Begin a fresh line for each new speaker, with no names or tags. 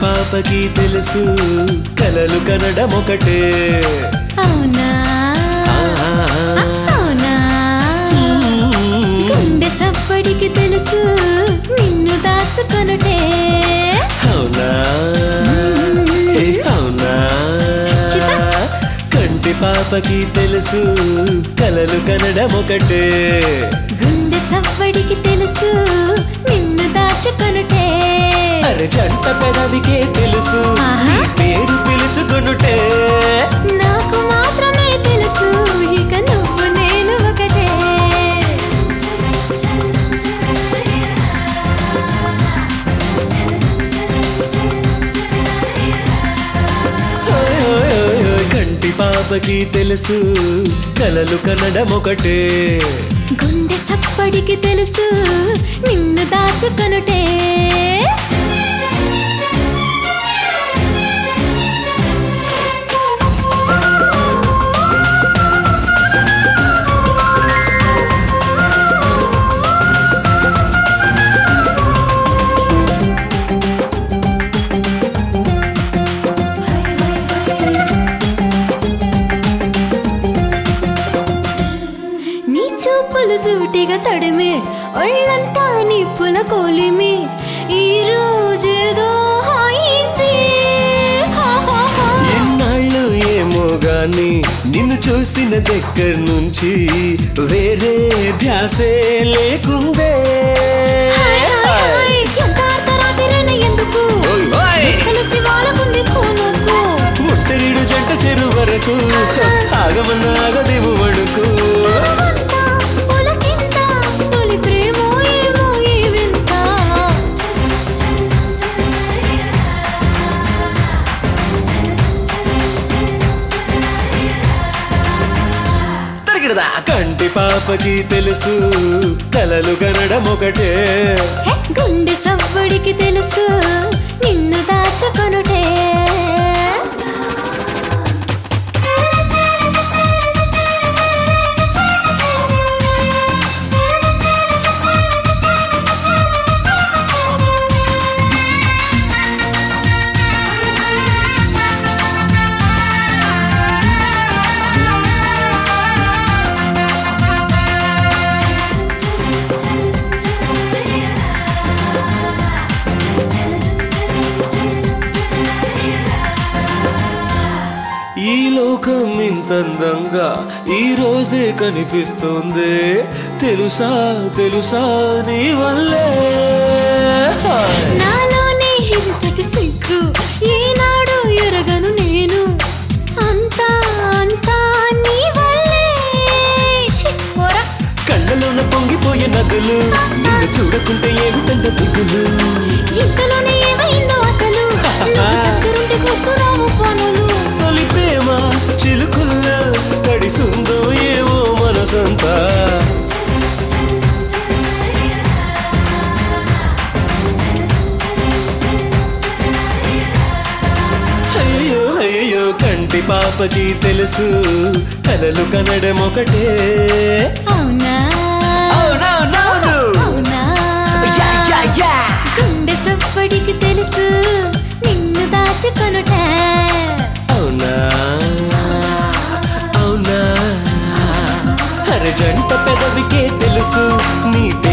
పాపకి తెలుసు కలలు కనడం ఒకటే
అవునా
ఆ,
అవునా గుండె సప్పడికి తెలుసు నిన్ను దాచుకొనుటే
అవునా ఏ అవునా
చిపా.
కంటి పాపకి తెలుసు కలలు కనడం ఒకటే
గుండె సప్పడికి తెలుసు నిన్ను దాచుకొనుటే
అరే జంట పెదవికే తెలుసు
ఆహా.
నీ పేరు పిలుచుకొనుటే
నాకు మాత్రమే తెలుసు ఇక నువ్వు నేను ఒకటే
ఓయ్ ఓయ్ ఓయ్ ఓయ్ కంటి పాపకి తెలుసు కలలు కనడం ఒకటే
గుండె సప్పడికి తెలుసు నిన్ను దాచుకొనుటే నీ చూపులు సూటిగా తడిమే ఒళ్ళంతా నిప్పుల కోలిమి ఈ రోజేదో హాయింది హా, హా, హా.
ఎన్నాళ్ళు ఏమో గాని నిన్ను చూసిన దగ్గర నుంచి వేరే ధ్యాసే లేకుందే
హాయ్, హాయ్, హాయ్. ఎంత అర్ధరాత్రైన ఎందుకు
ఓయ్ ఓయ్.
కలిసి వాళ్ళకుంది కూనుకు
ముట్టరిడు జంట చెరు వరకు ఆగమన్న ఆగదేవు వణుకు
మనమంతా పులకింత, తొలి ప్రేమో ఏమో ఈ వింత.
తరిగిడదా కంటి పాపకి తెలుసు కలలు కనడం ఒకటే
హే, గుండె సవ్వడికి తెలుసు నిన్ను దాచుకొనుటే
ఈ లోకం ఇంత అందంగా ఈ రోజే కనిపిస్తుంది తెలుసా తెలుసా నీ వల్లే హాయ్.
నాలోనే ఇంతటి సిగ్గు ఈనాడు ఎరగను నేను అంతా అంతా నీ వల్లే ఛీ, పోరా.
కళ్ళలోన పొంగిపోయే నదులు నిన్ను చూడకుంటే ఏమిటంత దిగులు
ఇంతలోనే ఏమైందో అసలు నువ్వు దగ్గరుంటే గుర్తురావు పనులు
తొలి ప్రేమ చిలుకుల్లో తడిసుందో ఏవో మనసంతా అయ్యో అయ్యో కంటి పాపకి తెలుసు కలలు కనడం ఒకటే
అవునా
అవునవునవును.
అవునా
యా, యా, యా.
గుండె సప్పడికి తెలుసు నిన్ను దాచుకొనుట
అవునా అవునా అర జంట పెదవికే తెలుసు నీ